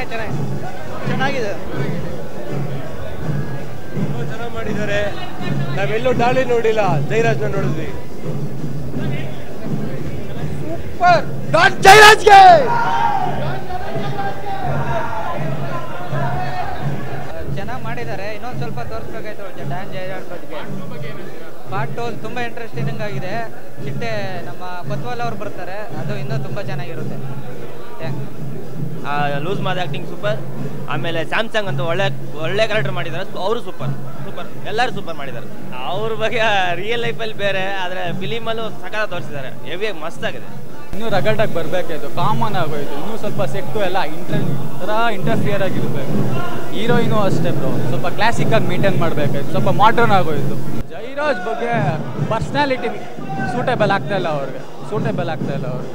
ಚೆನ್ನಾಗಿ ಚೆನ್ನಾಗಿದೆ ಚೆನ್ನಾಗಿ ಮಾಡಿದ್ದಾರೆ ನಾವೆಲ್ಲೂ ಡಾಲಿ ನೋಡಿಲ್ಲ ಜೈರಾಜ್ನ ನೋಡಿದ್ವಿ ಸೂಪರ್ ಡಾನ್ ಜಯರಾಜ್ಗೆ ಚೆನ್ನಾಗಿ ಮಾಡಿದ್ದಾರೆ ಇನ್ನೊಂದು ಸ್ವಲ್ಪ ತೋರಿಸ್ಬೇಕಾಯ್ತು ಡ್ಯಾನ್ ಜಯರಾಜ್ ಬಗ್ಗೆ ಪಾರ್ಟ್ ಟು ತುಂಬ ಇಂಟ್ರೆಸ್ಟಿಂಗ್ ಆಗಿದೆ ಚಿಟ್ಟೆ ನಮ್ಮ ಕೊತ್ವಾಲ್ ಅವ್ರು ಬರ್ತಾರೆ ಅದು ಇನ್ನೂ ತುಂಬ ಚೆನ್ನಾಗಿರುತ್ತೆ ಲೂಸ್ ಮಾದ ಆ್ಯಕ್ಟಿಂಗ್ ಸೂಪರ್ ಆಮೇಲೆ ಸ್ಯಾಮ್ಸಂಗ್ ಅಂತ ಒಳ್ಳೆ ಒಳ್ಳೆ ಕ್ಯಾರೆಕ್ಟರ್ ಮಾಡಿದ್ದಾರೆ ಅವರು ಸೂಪರ್ ಸೂಪರ್ ಎಲ್ಲರೂ ಸೂಪರ್ ಮಾಡಿದ್ದಾರೆ ಅವ್ರ ಬಗ್ಗೆ ರಿಯಲ್ ಲೈಫಲ್ಲಿ ಬೇರೆ ಆದರೆ ಫಿಲಿಮಲ್ಲೂ ಸಕಾಲ ತೋರಿಸಿದ್ದಾರೆ ಹೆವಿಯಾಗಿ ಮಸ್ತಾಗಿದೆ ಇನ್ನೂ ರಗಲ್ಟಾಗಿ ಬರಬೇಕಿತ್ತು ಕಾಮನ್ ಆಗೋಯ್ತು ಇನ್ನೂ ಸ್ವಲ್ಪ ಸೆಕ್ಟು ಎಲ್ಲ ಇಂಟ್ರೆ ಥರ ಇಂಟರ್ಫಿಯರ್ ಆಗಿರ್ಬೇಕು ಹೀರೋಯಿನು ಅಷ್ಟೇ ಬ್ರೋ ಸ್ವಲ್ಪ ಕ್ಲಾಸಿಕ್ಕಾಗಿ ಮೇಂಟೈನ್ ಮಾಡಬೇಕಾಯ್ತು ಸ್ವಲ್ಪ ಮಾಡ್ರನ್ ಆಗೋಯ್ತು ಜೈರಾಜ್ ಬಗ್ಗೆ ಪರ್ಸ್ನಾಲಿಟಿ ಸೂಟೇಬಲ್ ಆಗ್ತಾ ಇಲ್ಲ ಅವ್ರಿಗೆ ಸೂಟೇಬಲ್ ಆಗ್ತಾ ಇಲ್ಲ ಅವ್ರಿಗೆ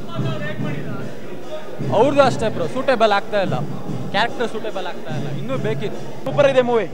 ಅವ್ರದ್ದು ಅಷ್ಟೇ ಬ್ರೋ ಸೂಟೇಬಲ್ ಆಗ್ತಾ ಇಲ್ಲ ಕ್ಯಾರೆಕ್ಟರ್ ಸೂಟೇಬಲ್ ಆಗ್ತಾ ಇಲ್ಲ ಇನ್ನೂ ಬೇಕಿತ್ತು ಸೂಪರ್ ಇದೆ ಮೂವಿ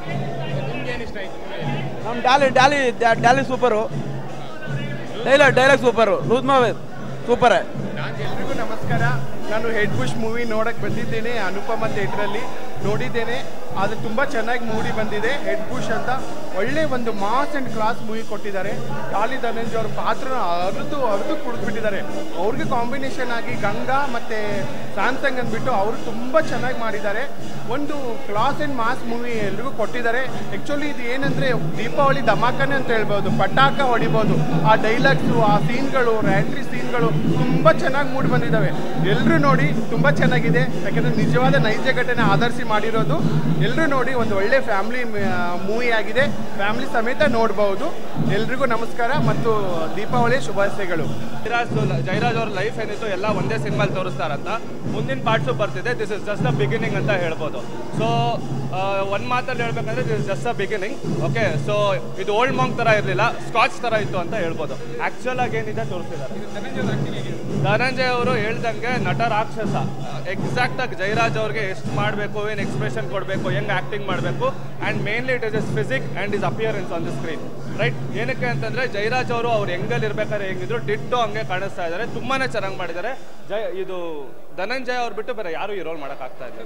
ನಮ್ಮ Daali Daali Daali super dialogue dialogue super loose ಮಾವೆ ಸೂಪರ್ ಎಲ್ರಿಗೂ ನಮಸ್ಕಾರ ನಾನು ಹೆಡ್ ಬುಷ್ ಮೂವಿ ನೋಡಕ್ಕೆ ಬಂದಿದ್ದೇನೆ ಅನುಪಮ ಥಿಯೇಟ್ರಲ್ಲಿ ನೋಡಿದ್ದೇನೆ ಅದು ತುಂಬ ಚೆನ್ನಾಗಿ ಮೂಡಿ ಬಂದಿದೆ ಹೆಡ್ ಬುಷ್ ಅಂತ ಒಳ್ಳೆ ಒಂದು ಮಾಸ್ ಆ್ಯಂಡ್ ಕ್ಲಾಸ್ ಮೂವಿ ಕೊಟ್ಟಿದ್ದಾರೆ ಕಾಲಿ ಧನಂಜಯ ಅವ್ರ ಪಾತ್ರನ ಅರ್ದು ಅರ್ದು ಕುಡಿದ್ಬಿಟ್ಟಿದ್ದಾರೆ ಅವ್ರಿಗೆ ಕಾಂಬಿನೇಷನ್ ಆಗಿ ಗಂಗಾ ಮತ್ತು ಸ್ಯಾಮ್ಸಂಗ್ ಅಂದ್ಬಿಟ್ಟು ಅವರು ತುಂಬ ಚೆನ್ನಾಗಿ ಮಾಡಿದ್ದಾರೆ ಒಂದು ಕ್ಲಾಸ್ ಆ್ಯಂಡ್ ಮಾಸ್ ಮೂವಿ ಎಲ್ರಿಗೂ ಕೊಟ್ಟಿದ್ದಾರೆ ಆ್ಯಕ್ಚುಲಿ ಇದು ಏನಂದರೆ ದೀಪಾವಳಿ ಧಮಾಕನೆ ಅಂತ ಹೇಳ್ಬೋದು ಪಟಾಕ ಹೊಡಿಬೋದು ಆ ಡೈಲಾಗ್ಸು ಆ ಸೀನ್ಗಳು ರ್ಯಾಂಟ್ರಿ ಸೀನ್ಗಳು ತುಂಬ ಚೆನ್ನಾಗಿ ಮೂಡಿ ಬಂದಿದ್ದಾವೆ ಎಲ್ಲರೂ ನೋಡಿ ತುಂಬ ಚೆನ್ನಾಗಿದೆ ಯಾಕಂದರೆ ನಿಜವಾದ ನೈಜ ಘಟನೆ ಆಧರಿಸಿ ಮಾಡಿರೋದು ಎಲ್ಲರೂ ನೋಡಿ ಒಂದು ಒಳ್ಳೆ ಫ್ಯಾಮಿಲಿ ಮೂವಿ ಆಗಿದೆ ಫ್ಯಾಮಿಲಿ ಸಮೇತ ನೋಡ್ಬೋದು ಎಲ್ರಿಗೂ ನಮಸ್ಕಾರ ಮತ್ತು ದೀಪಾವಳಿ ಶುಭಾಶಯಗಳು ಜೈರಾಜ್ ಜೈರಾಜ್ ಅವ್ರ ಲೈಫ್ ಏನಿತ್ತು ಎಲ್ಲ ಒಂದೇ ಸಿನಿಮಾಲ್ ತೋರಿಸ್ತಾರಂತ ಮುಂದಿನ ಪಾರ್ಟ್ಸು ಬರ್ತಿದೆ this is just the beginning ಅಂತ ಹೇಳ್ಬೋದು ಸೊ ಒಂದು ಮಾತಲ್ಲಿ ಹೇಳ್ಬೇಕಂದ್ರೆ this is just the beginning okay so ಇದು ಓಲ್ಡ್ ಮಾಂಗ್ ಥರ ಇರಲಿಲ್ಲ ಸ್ಕಾಚ್ ಥರ ಇತ್ತು ಅಂತ ಹೇಳ್ಬೋದು ಆ್ಯಕ್ಚುಲ್ ಆಗಿ ಏನಿದೆ ತೋರಿಸಿದ್ದಾರೆ ಧನಂಜಯ್ ಅವರು ಹೇಳ್ದಂಗೆ ನಟ ರಾಕ್ಷಸ ಎಕ್ಸಾಕ್ಟ್ ಆಗಿ ಜೈರಾಜ್ ಅವ್ರಿಗೆ ಎಷ್ಟು ಮಾಡಬೇಕು ಏನು ಎಕ್ಸ್ಪ್ರೆಷನ್ ಕೊಡಬೇಕು ಹೆಂಗೆ ಆ್ಯಕ್ಟಿಂಗ್ ಮಾಡಬೇಕು and mainly it is is physique and is appearance on the screen right ಏನಕ್ಕೆ ಅಂತಂದರೆ ಜೈರಾಜ್ ಅವರು ಅವ್ರು ಹೆಂಗಲ್ಲಿ ಇರ್ಬೇಕಾದ್ರೆ ಹೆಂಗಿದ್ರು ಡಿಟ್ಟು ಹಂಗೆ ಕಾಣಿಸ್ತಾ ಇದ್ದಾರೆ ತುಂಬಾ ಚೆನ್ನಾಗಿ ಮಾಡಿದ್ದಾರೆ ಜೈ ಇದು ಧನಂಜಯ್ ಅವ್ರು ಬಿಟ್ಟು ಬೇರೆ ಯಾರು ಈ ರೋಲ್ ಮಾಡೋಕ್ಕಾಗ್ತಾ ಇರಲಿಲ್ಲ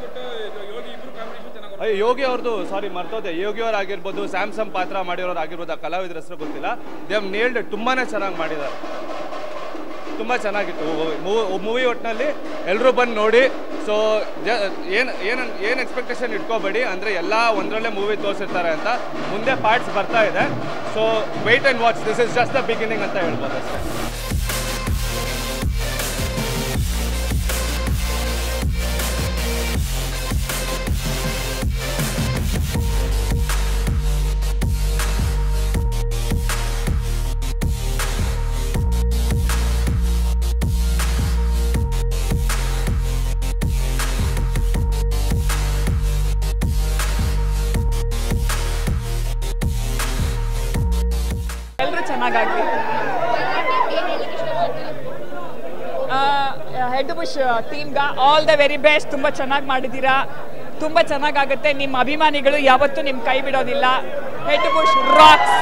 ಅಯ್ಯೋ ಯೋಗಿ ಅವ್ರದ್ದು ಸಾರಿ ಮರ್ತೋದೆ ಯೋಗಿ ಅವ್ರು ಆಗಿರ್ಬೋದು ಸ್ಯಾಮ್ಸಂಗ್ ಪಾತ್ರ ಮಾಡಿರೋರು ಆಗಿರ್ಬೋದು ಆ ಕಲಾವಿದ್ರ ಹೆಸರು ಗೊತ್ತಿಲ್ಲ ದೇವ್ ನೇಲ್ಡ್ ತುಂಬಾ ಚೆನ್ನಾಗಿ ಮಾಡಿದ್ದಾರೆ ತುಂಬ ಚೆನ್ನಾಗಿತ್ತು ಮೂವಿ ಒಟ್ಟಿನಲ್ಲಿ ಎಲ್ಲರೂ ಬಂದು ನೋಡಿ ಸೊ ಏನು ಏನು ಏನು ಎಕ್ಸ್ಪೆಕ್ಟೇಷನ್ ಇಟ್ಕೋಬೇಡಿ ಅಂದರೆ ಎಲ್ಲ ಒಂದರಲ್ಲೇ ಮೂವಿ ತೋರಿಸಿರ್ತಾರೆ ಅಂತ ಮುಂದೆ ಪಾರ್ಟ್ಸ್ ಬರ್ತಾ ಇದೆ so wait and watch this is just the beginning ಅಂತ ಹೇಳ್ಬೋದು ಅಷ್ಟೇ ಎಲ್ಲರೂ ಚೆನ್ನಾಗಾಗಲಿ ಹೆಡ್ ಬುಷ್ ಟೀಮ್ಗೆ ಆಲ್ ದ ವೆರಿ ಬೆಸ್ಟ್ ತುಂಬ ಚೆನ್ನಾಗಿ ಮಾಡಿದ್ದೀರಾ ತುಂಬ ಚೆನ್ನಾಗಾಗುತ್ತೆ ನಿಮ್ಮ ಅಭಿಮಾನಿಗಳು ಯಾವತ್ತೂ ನಿಮ್ಮ ಕೈ ಬಿಡೋದಿಲ್ಲ ಹೆಡ್ ಬುಷ್ ರಾಕ್ಸ್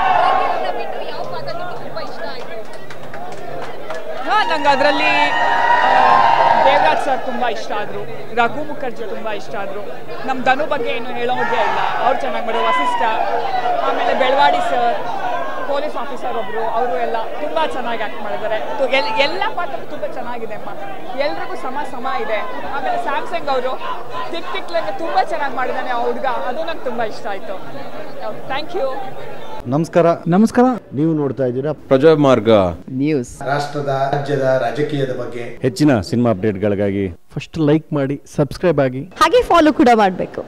ಹಾಂ ನಂಗೆ ಅದರಲ್ಲಿ ದೇವರಾಜ್ ಸರ್ ತುಂಬ ಇಷ್ಟ ಆದರು ರಘು ಮುಖರ್ಜಿ ತುಂಬ ಇಷ್ಟ ಆದರು ನಮ್ಮ ಧನು ಬಗ್ಗೆ ಏನು ಹೇಳೋದೇ ಇಲ್ಲ ಅವ್ರು ಚೆನ್ನಾಗಿ ಮಾಡೋ ವಸಿಷ್ಠ ಆಮೇಲೆ ಬೆಳವಾಡಿ ಸರ್ ಪೊಲೀಸ್ ಆಫೀಸರ್ ಒಬ್ಬರು ಅವರು ಎಲ್ಲ ತುಂಬ ಚೆನ್ನಾಗಿ ಆ್ಯಕ್ಟ್ ಮಾಡಿದ್ದಾರೆ ತು- ಎಲ್ ಎಲ್ಲ ಪಾತ್ರ ತುಂಬ ಚೆನ್ನಾಗಿದೆ ಅಮ್ಮ ಎಲ್ರಿಗೂ ಸಮ ಸಮ ಇದೆ ಆಮೇಲೆ ಸ್ಯಾಮ್ಸಂಗ್ ಅವರು ತಿಕ್ ತಿಕ್ಲಂಗೆ ತುಂಬ ಚೆನ್ನಾಗಿ ಮಾಡಿದ್ದಾನೆ ಆ ಹುಡುಗ ಅದು ನಂಗೆ ತುಂಬ ಇಷ್ಟ ಆಯಿತು ಥ್ಯಾಂಕ್ ಯು ನಮಸ್ಕಾರ ನಮಸ್ಕಾರ ನೀವು ನೋಡ್ತಾ ಇದ್ದೀರಾ ಪ್ರಜಾಮಾರ್ಗ ನ್ಯೂಸ್ ರಾಷ್ಟ್ರದ ರಾಜ್ಯದ ರಾಜಕೀಯದ ಬಗ್ಗೆ ಹೆಚ್ಚಿನ ಸಿನಿಮಾ ಅಪ್ಡೇಟ್ಗಳಿಗಾಗಿ ಫಸ್ಟ್ ಲೈಕ್ ಮಾಡಿ ಸಬ್ಸ್ಕ್ರೈಬ್ ಆಗಿ ಹಾಗೆ ಫಾಲೋ ಕೂಡ ಮಾಡಬೇಕು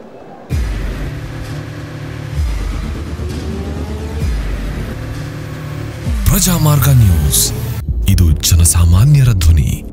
ಪ್ರಜಾಮಾರ್ಗ ನ್ಯೂಸ್ ಇದು ಜನಸಾಮಾನ್ಯರ ಧ್ವನಿ